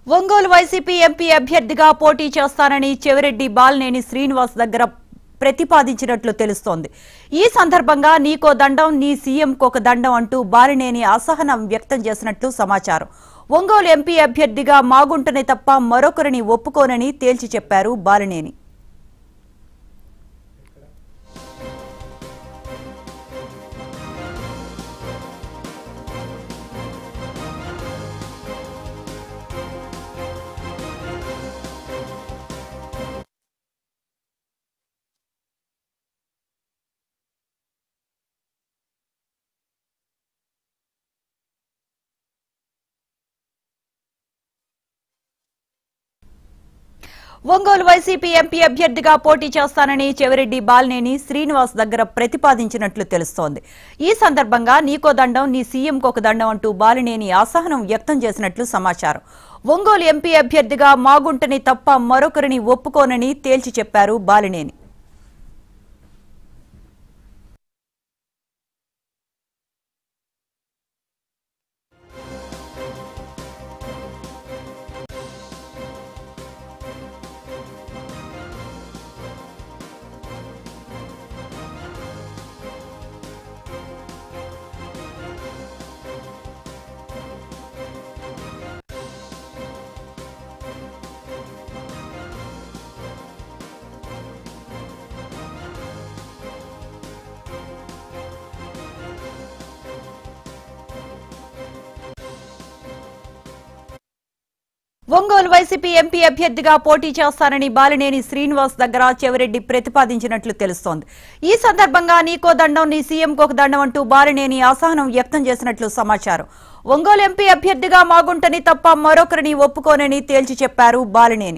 Ongole YCP MP అభ్యర్థిగా పోటీ చేస్తానని చెవిరెడ్డి బాలినేని శ్రీనివాస్ దగ్గర ప్రతిపాదించినట్లు తెలుస్తోంది ఈ సందర్భంగా నీకో దండం నీ సీఎంకొక దండం అంటూ బాలినేని అసహనం వ్యక్తం చేసినట్లు సమాచారం ఒంగోలు ఎంపీ అభ్యర్థిగా మాగుంటనే తప్ప మరొకరిని ఒప్పుకోనని తేల్చి చెప్పారు బాలినేని ఒంగోలు వైసీపీ ఎంపీ అభ్యర్థిగా పోటీ చేస్తానని చెవిరెడ్డి బాలినేని శ్రీనివాస్ దగ్గర ప్రతిపాదించినట్లు తెలుస్తోంది ఈ సందర్భంగా నీకో దండం నీ సీఎంకొక దండం అంటూ బాలినేని అసహనం వ్యక్తం చేసినట్లు సమాచారం ఒంగోలు ఎంపీ అభ్యర్థిగా మాగుంటని తప్ప మరొకరిని ఒప్పుకోనని తేల్చి చెప్పారు బాలినేని ఒంగోలు వైసీపీ ఎంపీ అభ్యర్థిగా పోటీ చేస్తానని బాలినేని శ్రీనివాస్ దగ్గర చెవిరెడ్డి ప్రతిపాదించినట్లు తెలుస్తోంది ఈ సందర్భంగా నీకో దండం నీ సీఎంకొక దండం అంటూ బాలినేని అసహనం వ్యక్తం చేసినట్లు సమాచారం ఒంగోలు ఎంపీ అభ్యర్థిగా మాగుంటని తప్ప మరొకరిని ఒప్పుకోనని తేల్చి చెప్పారు బాలినేని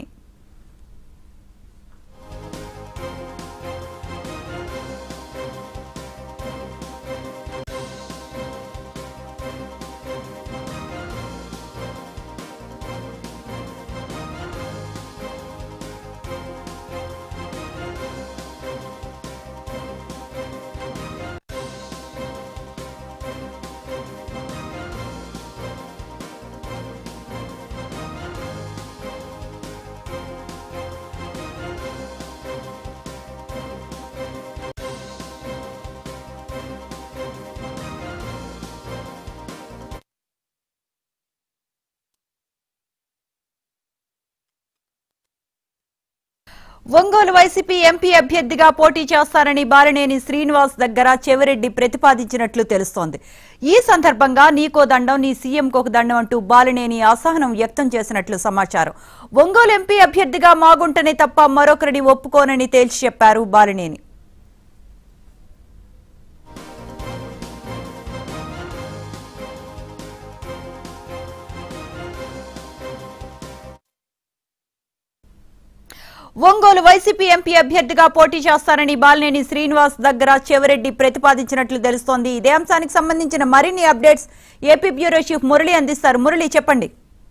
ఒంగోలు వైసీపీ ఎంపీ అభ్యర్థిగా పోటీ చేస్తారని బాలినేని శ్రీనివాస్ దగ్గర చెవిరెడ్డి ప్రతిపాదించినట్లు తెలుస్తోంది ఈ సందర్భంగా నీకో దండం నీ సీఎంకొక దండం అంటూ బాలినేని అసహనం వ్యక్తం చేసినట్లు సమాచారం ఒంగోలు ఎంపీ అభ్యర్థిగా మాగుంటనే తప్ప మరొకరిని ఒప్పుకోనని తేల్చి చెప్పారు బాలినేని ఒంగోలు వైసీపీ ఎంపీ అభ్యర్థిగా పోటీ చేస్తారని బాలినేని శ్రీనివాస్ దగ్గర చెవిరెడ్డి ప్రతిపాదించినట్లు తెలుస్తోంది ఇదే అంశానికి సంబంధించిన మరిన్ని updates AP bureau chief Murali అందిస్తారు మురళి చెప్పండి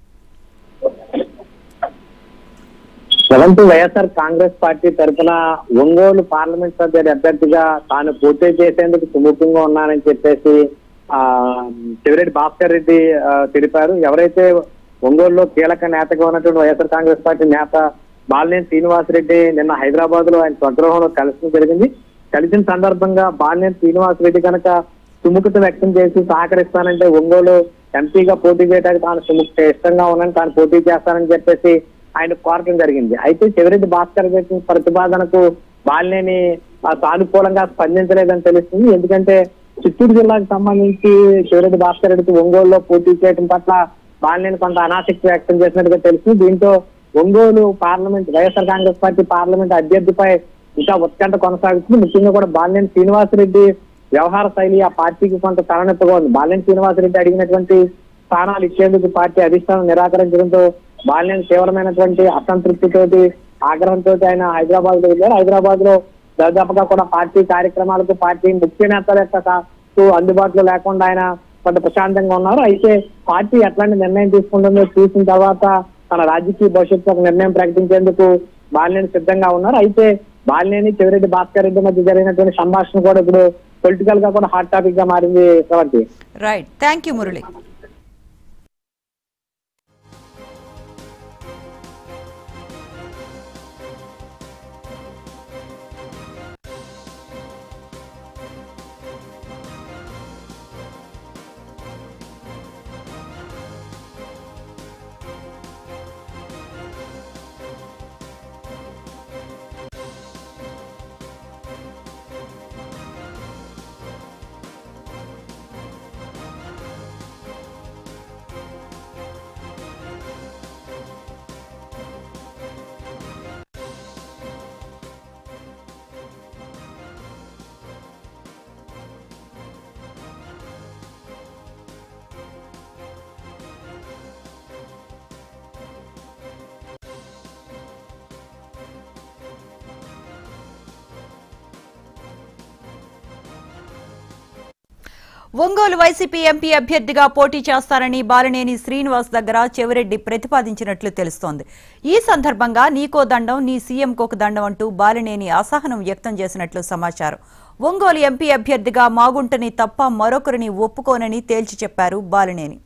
సెవెంత్ వైఎస్ఆర్ కాంగ్రెస్ పార్టీ తరఫున ఒంగోలు పార్లమెంట్ సభ్యుడి అభ్యర్థిగా తాను పోటీ చేసేందుకు సుముఖంగా ఉన్నానని చెప్పేసి ఆ చెవిరెడ్డి భాస్కర్ రెడ్డి ఆ, తెలిపారు ఎవరైతే ఒంగోలులో కీలక నేతగా ఉన్నటువంటి వైఎస్ఆర్ కాంగ్రెస్ పార్టీ నేత బాలినేని శ్రీనివాసరెడ్డి నిన్న హైదరాబాద్ లో ఆయన స్వగృహంలో కలసడం జరిగింది కలిసిన సందర్భంగా బాలినేని శ్రీనివాసరెడ్డి కనుక సుముఖత వ్యక్తం చేసి సహకరిస్తానంటే ఒంగోలు ఎంపీగా పోటీ చేయడానికి తాను సుముఖ ఇష్టంగా ఉన్నాను తాను పోటీ చేస్తానని చెప్పేసి ఆయన కోరటం జరిగింది అయితే చెవిరెడ్డి భాస్కర్ రెడ్డి ప్రతిపాదనకు బాలినేని ఆ, సానుకూలంగా స్పందించలేదని తెలుస్తుంది ఎందుకంటే చిత్తూరు జిల్లాకు సంబంధించి చెవిరెడ్డి భాస్కర్ రెడ్డికి ఒంగోలులో పోటీ చేయడం పట్ల బాలినేని కొంత అనాసక్తి వ్యక్తం చేసినట్టుగా తెలుస్తుంది దీంతో Ongole parliament YSR Congress party parliament అభ్యర్థిపై ఇంకా ఉత్కంఠ కొనసాగుతుంది ముఖ్యంగా కూడా బాలినేని శ్రీనివాసరెడ్డి వ్యవహార శైలి ఆ పార్టీకి కొంత తలనొప్పిగా ఉంది బాలినేని శ్రీనివాసరెడ్డి అడిగినటువంటి స్థానాలు ఇచ్చేందుకు పార్టీ అధిష్టానం నిరాకరించడంతో బాలినేని తీవ్రమైనటువంటి అసంతృప్తితోటి ఆగ్రహంతో ఆయన హైదరాబాద్ లో వెళ్ళారు హైదరాబాద్ లో దాదాపుగా కూడా పార్టీ కార్యక్రమాలకు పార్టీ ముఖ్య నేతల యొక్క కా- అందుబాటులో లేకుండా ఆయన కొంత ప్రశాంతంగా ఉన్నారు అయితే పార్టీ ఎట్లాంటి నిర్ణయం తీసుకుంటుందో చూసిన తర్వాత తన రాజకీయ భవిష్యత్తు ఒక నిర్ణయం ప్రకటించేందుకు బాలినేని సిద్ధంగా ఉన్నారు అయితే బాలినేని చెవిరెడ్డి భాస్కర్ రెడ్డి మధ్య జరిగినటువంటి సంభాషణ కూడా ఇప్పుడు పొలిటికల్ గా కూడా హాట్ టాపిక్ గా మారింది కాబట్టి right thank you Murali Ongole YCP MP అభ్యర్థిగా పోటీ చేస్తారని బాలినేని శ్రీనివాస్ దగ్గర చెవిరెడ్డి ప్రతిపాదించినట్లు తెలుస్తోంది ఈ సందర్భంగా నీకో దండం నీ సీఎంకొక దండం అంటూ బాలినేని అసహనం వ్యక్తం చేసినట్లు సమాచారం ఒంగోలు ఎంపీ అభ్యర్థిగా మాగుంటని తప్ప మరొకరిని ఒప్పుకోనని తేల్చి చెప్పారు బాలినేని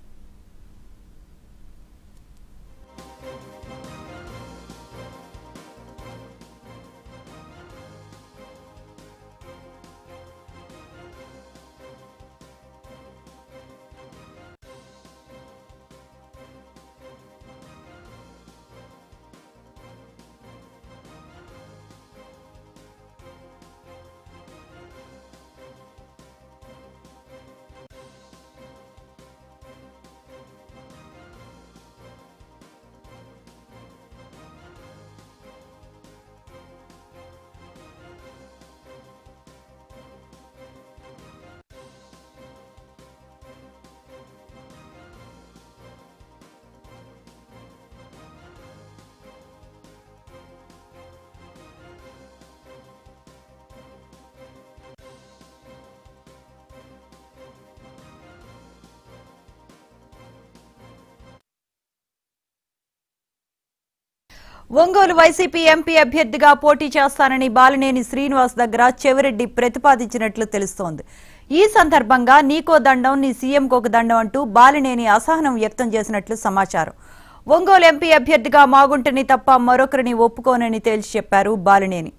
ఒంగోలు వైసీపీ ఎంపీ అభ్యర్థిగా పోటీ చేస్తానని బాలినేని శ్రీనివాస్ దగ్గర చెవిరెడ్డి ప్రతిపాదించినట్లు తెలుస్తోంది ఈ సందర్భంగా నీకో దండం నీ సీఎంకొక దండం అంటూ బాలినేని అసహనం వ్యక్తం చేసినట్లు సమాచారం ఒంగోలు ఎంపీ అభ్యర్థిగా మాగుంటని తప్ప మరొకరిని ఒప్పుకోనని తేల్చి చెప్పారు బాలినేని